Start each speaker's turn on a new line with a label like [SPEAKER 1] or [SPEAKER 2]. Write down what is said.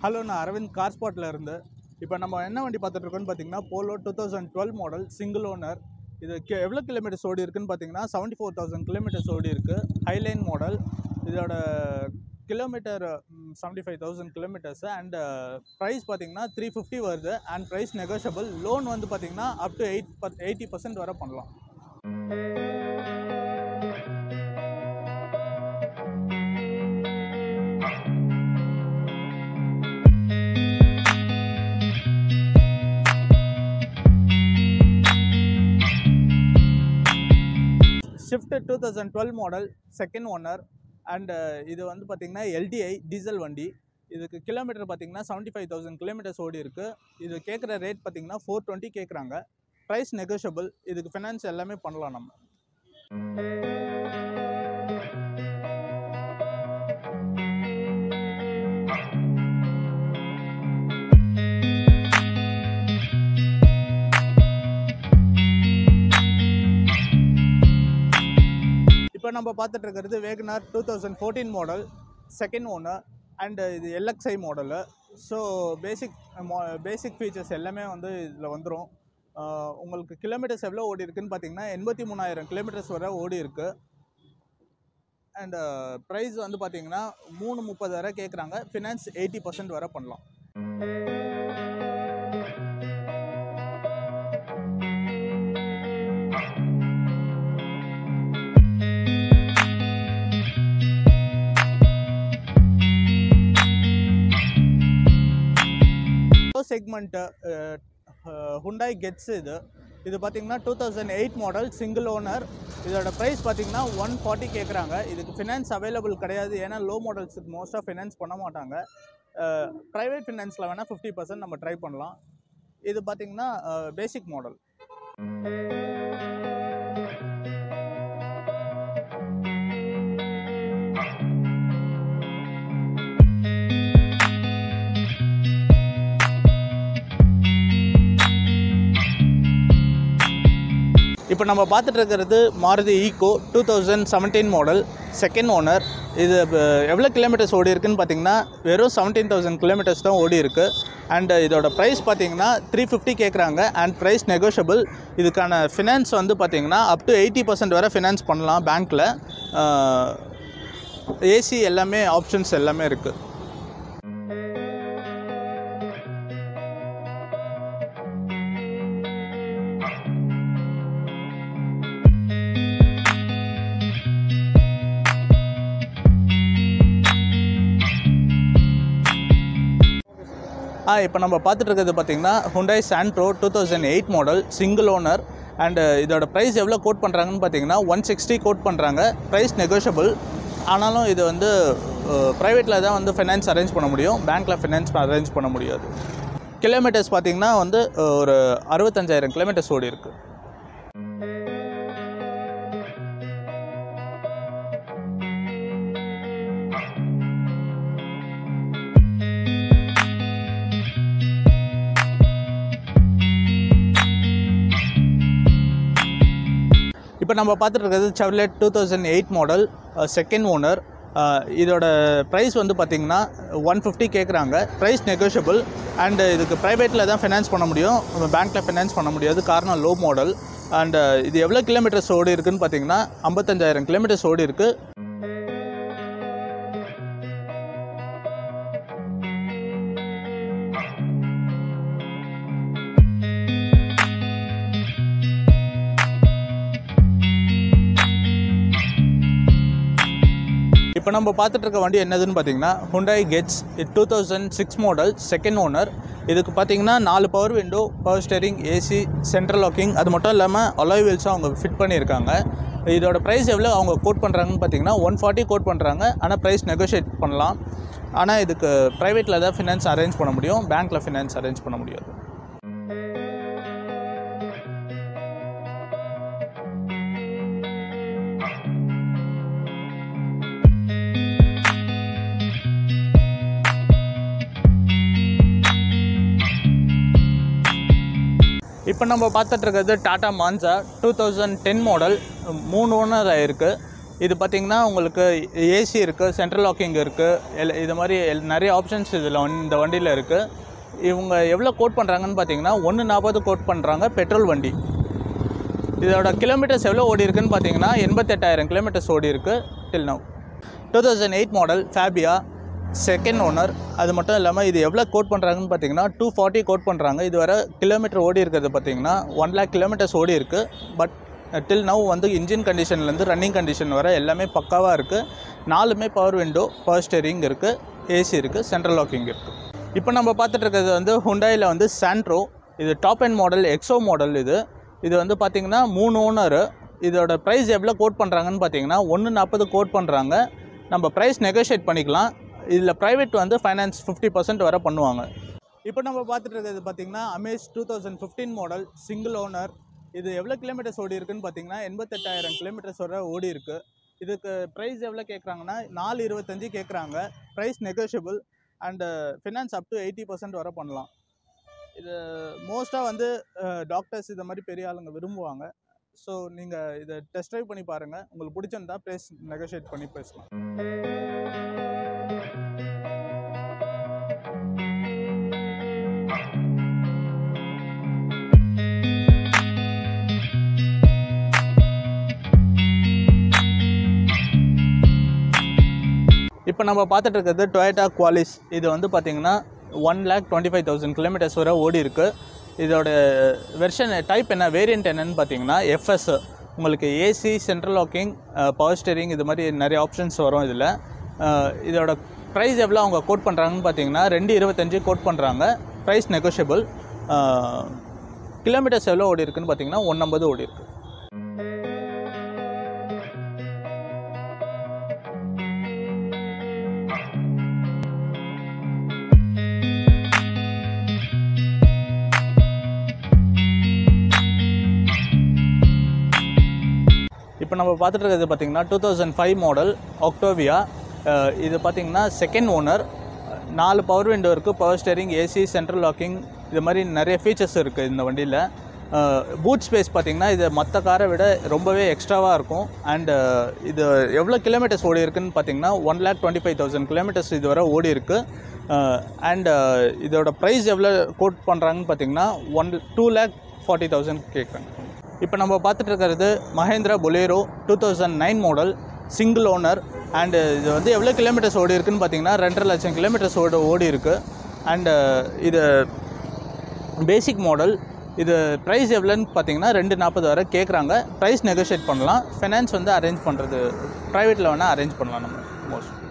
[SPEAKER 1] hello நான் Aravind car ஸ்பாட்டில் இருந்து இப்போ நம்ம என்ன வண்டி பார்த்துட்டு இருக்கோம்னு பார்த்தீங்கன்னா Polo two thousand twelve model single owner இது கி எவ்வளோ கிலோமீட்டர்ஸ் ஓடி இருக்குன்னு பார்த்தீங்கன்னா செவன்ட்டி ஃபோர் தௌசண்ட் கிலோமீட்டர்ஸ் ஓடி இருக்கு ஹைலைன் மாடல் இதோட kilometre seventy five thousand kilometres and price பார்த்தீங்கன்னா த்ரீ ஃபிஃப்டி வருது அண்ட் ப்ரைஸ் நெகோஷியபிள் லோன் வந்து பார்த்தீங்கன்னா up to eight eighty percent வரை பண்ணலாம் Swift two thousand twelve model second owner and இது வந்து பார்த்திங்கன்னா எல்டிஐ டீசல் வண்டி இதுக்கு கிலோமீட்டர் பார்த்தீங்கன்னா செவன்ட்டி ஃபைவ் தௌசண்ட் கிலோமீட்டர்ஸ் ஓடி இருக்கு இது கேட்குற ரேட் பார்த்தீங்கன்னா ஃபோர் டுவெண்ட்டி கேட்குறாங்க ப்ரைஸ் நெகோஷியபிள் இதுக்கு ஃபினான்ஸ் எல்லாமே பண்ணலாம் நம்ம இப்போ நம்ம பார்த்துட்டு இருக்கிறது WagonR two thousand fourteen model second owner and இது LXI model so basic basic features எல்லாமே வந்து இதில் வந்துடும் உங்களுக்கு கிலோமீட்டர்ஸ் எவ்வளோ ஓடி இருக்குன்னு பார்த்தீங்கன்னா எண்பத்தி மூணாயிரம் கிலோமீட்டர்ஸ் வரை ஓடி இருக்கு அண்டு ப்ரைஸ் வந்து பார்த்தீங்கன்னா மூணு முப்பது வரை கேட்குறாங்க ஃபினான்ஸ் எயிட்டி பர்சன்ட் வரை பண்ணலாம் செக்மெண்ட்டு ஹுண்டாய் கெட்ஸ் இது இது பார்த்தீங்கன்னா two thousand eight model single owner இதோட ப்ரைஸ் பார்த்தீங்கன்னா ஒன் ஃபார்ட்டி கேட்குறாங்க இதுக்கு ஃபினான்ஸ் அவைலபிள் கிடையாது ஏன்னா லோ மாடல்ஸுக்கு மோஸ்ட்டாக ஃபினான்ஸ் பண்ண மாட்டாங்க ப்ரைவேட் ஃபினான்ஸில் வேணால் ஃபிஃப்டி பர்சன்ட் நம்ம ட்ரை பண்ணலாம் இது பார்த்தீங்கன்னா பேசிக் மாடல் இப்போ நம்ம பார்த்துட்டு இருக்கிறது Maruti Eeco two thousand seventeen model second owner இது அஹ், எவ்வளோ கிலோமீட்டர்ஸ் ஓடி இருக்குன்னு பார்த்தீங்கன்னா வெறும் செவன்டீன் தௌசண்ட் கிலோமீட்டர்ஸ் தான் ஓடி இருக்கு அண்ட் இதோட ப்ரைஸ் பார்த்தீங்கன்னா த்ரீ ஃபிஃப்டி கேட்குறாங்க அண்ட் ப்ரைஸ் நெகோஷியபிள் இதுக்கான ஃபினான்ஸ் வந்து பார்த்தீங்கன்னா அப் டு எயிட்டி பர்சன்ட் வரை ஃபினான்ஸ் பண்ணலாம் பேங்க்கில் ஏசி எல்லாமே ஆப்ஷன்ஸ் எல்லாமே இருக்குது ஆ இப்போ நம்ம பார்த்துட்டு இருக்கிறது பார்த்தீங்கன்னா Hyundai Santro two thousand eight model single owner and இதோட ப்ரைஸ் எவ்வளோ கோட் பண்ணுறாங்கன்னு பார்த்தீங்கன்னா ஒன் சிக்ஸ்டி கோட் பண்ணுறாங்க ப்ரைஸ் நெகோஷியபிள் ஆனாலும் இது வந்து ப்ரைவேட்டில் தான் வந்து ஃபைனான்ஸ் அரேஞ்ச் பண்ண முடியும் பேங்க்கில் ஃபைனான்ஸ் அரேஞ்ச் பண்ண முடியாது கிலோமீட்டர்ஸ் பார்த்தீங்கன்னா வந்து அஹ், ஒரு அறுபத்தஞ்சாயிரம் கிலோமீட்டர்ஸ் ஓடி இருக்குது இப்போ நம்ம பார்த்துட்டு இருக்கிறது Chevrolet two thousand eight model second owner இதோட ப்ரைஸ் வந்து பார்த்திங்கன்னா ஒன் ஃபிஃப்டி கேட்குறாங்க ப்ரைஸ் நெகோஷியபிள் அண்டு இதுக்கு ப்ரைவேட்டில் தான் ஃபைனான்ஸ் பண்ண முடியும் பேங்க்கில் ஃபைனான்ஸ் பண்ண முடியாது காரணம் லோ மாடல் அண்டு இது எவ்வளோ கிலோமீட்டர்ஸ் ஓடி இருக்குன்னு பார்த்தீங்கன்னா ஐம்பத்தஞ்சாயிரம் கிலோமீட்டர்ஸ் ஓடி இருக்கு இப்போ நம்ம பார்த்துட்டு இருக்க வண்டி என்னதுன்னு பார்த்தீங்கன்னா Hyundai Getz two thousand six model second owner இதுக்கு பார்த்தீங்கன்னா நாலு power window power steering AC central locking அது மட்டும் இல்லாமல் அலாய் வீல்ஸும் அவங்க ஃபிட் பண்ணியிருக்காங்க இதோட ப்ரைஸ் எவ்வளோ அவங்க கோட் பண்ணுறாங்கன்னு பார்த்தீங்கன்னா ஒன் ஃபார்ட்டி கோட் பண்ணுறாங்க ஆனால் ப்ரைஸ் நெகோஷியேட் பண்ணலாம் ஆனால் இதுக்கு ப்ரைவேட்டில் தான் ஃபினான்ஸ் அரேஞ்ச் பண்ண முடியும் பேங்க்கில் ஃபினான்ஸ் அரேஞ்ச் பண்ண முடியாது இப்போ நம்ம பார்த்துட்டு இருக்கிறது Tata Manza two thousand ten model மூணு ஓனர் ஆயிருக்கு இது பார்த்திங்கன்னா உங்களுக்கு ஏசி இருக்குது சென்ட்ரல் லாக்கிங் இருக்குது எல் இது மாதிரி எல் நிறைய ஆப்ஷன்ஸ் இதில் இந்த வண்டியில் இருக்குது இவங்க எவ்வளோ கோட் பண்ணுறாங்கன்னு பார்த்தீங்கன்னா ஒன்று நாற்பது கோட் பண்ணுறாங்க பெட்ரோல் வண்டி இதோட கிலோமீட்டர்ஸ் எவ்வளோ ஓடி இருக்குன்னு பார்த்தீங்கன்னா எண்பத்தெட்டாயிரம் கிலோமீட்டர்ஸ் ஓடி இருக்கு till now two thousand eight model Fabia second owner அது மட்டும் இல்லாமல் இது எவ்வளோ கோட் பண்ணுறாங்கன்னு பார்த்தீங்கன்னா டூ ஃபார்ட்டி கோட் பண்ணுறாங்க இது வர கிலோமீட்டர் ஓடி இருக்கிறது பார்த்தீங்கன்னா ஒன் லேக் கிலோமீட்டர்ஸ் ஓடி இருக்குது பட் டில் நவ் வந்து இன்ஜின் கண்டிஷன்லேருந்து ரன்னிங் கண்டிஷன் வர எல்லாமே பக்காவாக இருக்குது நாலுமே பவர் விண்டோ பவர் ஸ்டேரிங் இருக்குது ஏசி இருக்குது சென்ட்ரல் லாக்கிங் இருக்குது இப்போ நம்ம பார்த்துட்டு இருக்கிறது வந்து ஹுண்டாயில் வந்து சாண்ட்ரோ இது டாப் அண்ட் மாடல் எக்ஸோ மாடல் இது இது வந்து பார்த்திங்கன்னா மூணு ஓனரு இதோட ப்ரைஸ் எவ்வளோ கோட் பண்ணுறாங்கன்னு பார்த்தீங்கன்னா ஒன்று நாற்பது கோட் பண்ணுறாங்க நம்ம ப்ரைஸ் நெகோஷியேட் பண்ணிக்கலாம் இதில் ப்ரைவேட் வந்து ஃபைனான்ஸ் ஃபிஃப்டி பர்சன்ட் வர பண்ணுவாங்க இப்போ நம்ம பார்த்துட்டு இருக்கிறது பார்த்தீங்கன்னா Amaze two thousand fifteen model single owner இது எவ்வளோ கிலோமீட்டர்ஸ் ஓடி இருக்குன்னு பார்த்தீங்கன்னா எண்பத்தெட்டாயிரம் கிலோமீட்டர்ஸ் வர ஓடி இருக்கு இதுக்கு ப்ரைஸ் எவ்வளோ கேட்குறாங்கன்னா நாலு இருபத்தஞ்சு கேட்குறாங்க price negotiable and finance up to eighty percent வர பண்ணலாம் இது மோஸ்ட்டாக வந்து டாக்டர்ஸ் இந்த மாதிரி பெரிய ஆளுங்க விரும்புவாங்க ஸோ நீங்கள் இதை டெஸ்ட் ட்ரைவ் பண்ணி பாருங்கள் உங்களுக்கு பிடிச்சிருந்தா ப்ரைஸ் நெகோஷியேட் பண்ணி பேசலாம் இப்போ நம்ம பார்த்துட்டு இருக்கிறது டொயட்டா குவாலிஸ் இது வந்து பார்த்தீங்கன்னா one lakh twenty five thousand kilometres வரை ஓடி இருக்கு இதோட வெர்ஷன் டைப் என்ன வேரியண்ட் என்னன்னு பார்த்தீங்கன்னா எஃப்எஸ் உங்களுக்கு AC central locking power steering இது மாதிரி நிறைய ஆப்ஷன்ஸ் வரும் இதில் இதோட ப்ரைஸ் எவ்வளோ அவங்க கோட் பண்ணுறாங்கன்னு பார்த்தீங்கன்னா ரெண்டு இருபத்தஞ்சு கோட் பண்ணுறாங்க ப்ரைஸ் நெகோஷியபிள் கிலோமீட்டர்ஸ் எவ்வளோ ஓடி இருக்குன்னு பார்த்தீங்கன்னா ஒன் ஐம்பது ஓடி இருக்கு இப்போ நம்ம பார்த்துட்டு இருக்கிறது பார்த்தீங்கன்னா two thousand five model Octavia இது பார்த்தீங்கன்னா செகண்ட் ஓனர் நாலு பவர் விண்டோ இருக்குது power steering AC central locking இது மாதிரி நிறைய ஃபீச்சர்ஸ் இருக்குது இந்த வண்டியில் பூட் ஸ்பேஸ் பார்த்தீங்கன்னா இது மற்ற காரை விட ரொம்பவே எக்ஸ்ட்ராவாக இருக்கும் அண்டு இது எவ்வளோ கிலோமீட்டர்ஸ் ஓடி இருக்குன்னு பார்த்தீங்கன்னா one lakh twenty five thousand kilometres இது வரை ஓடி இருக்கு அண்ட் இதோட ப்ரைஸ் எவ்வளோ கோட் பண்ணுறாங்கன்னு பார்த்தீங்கன்னா one two lakh forty thousand கேட்குறாங்க இப்போ நம்ம பார்த்துட்டு இருக்கிறது Mahindra Bolero two thousand nine model single owner and இது வந்து எவ்வளோ கிலோமீட்டர்ஸ் ஓடி இருக்குன்னு பார்த்தீங்கன்னா ரெண்டரை லட்சம் கிலோமீட்டர்ஸ் ஓட ஓடி இருக்கு அண்டு இது பேசிக் மாடல் இது ப்ரைஸ் எவ்வளோன்னு பார்த்தீங்கன்னா ரெண்டு நாற்பது வரை கேட்குறாங்க ப்ரைஸ் நெகோஷியேட் பண்ணலாம் ஃபைனான்ஸ் வந்து அரேஞ்ச் பண்ணுறது ப்ரைவேட்டில் வேணால் அரேஞ்ச் பண்ணலாம் நம்ம மோஸ்ட்